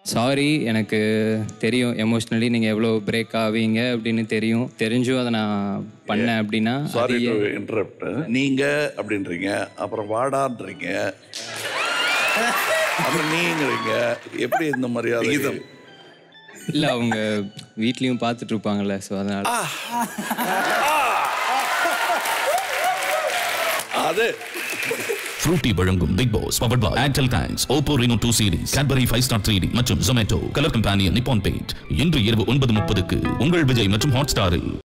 sorry எனக்கு தெரியும் emotionally நீங்கள் எவ்வளோ பிரேக் ஆவீங்க அப்படின்னு தெரியும் தெரிஞ்சும் அதை நான் பண்ணேன் அப்படின்னா சாரி அது டு இன்டரப்ட் நீங்க அப்படின்றீங்க அப்புறம் வாடான்றீங்க அப்புறம் நீங்கிறீங்க எப்படி இந்த மரியாதை இல்லை அவங்க வீட்லேயும் பார்த்துட்டு இருப்பாங்கல்ல ஸோ அதனால் அது ஃப்ரூட்டி வழங்கும் Bigg Boss powered by Airtel thanks Oppo Reno two series Cadbury five star three மற்றும் Zomato colour company Nippon paint இன்று இரவு ஒன்பது முப்பதுக்கு உங்கள் விஜய் மற்றும் ஹாட் ஸ்டாரில்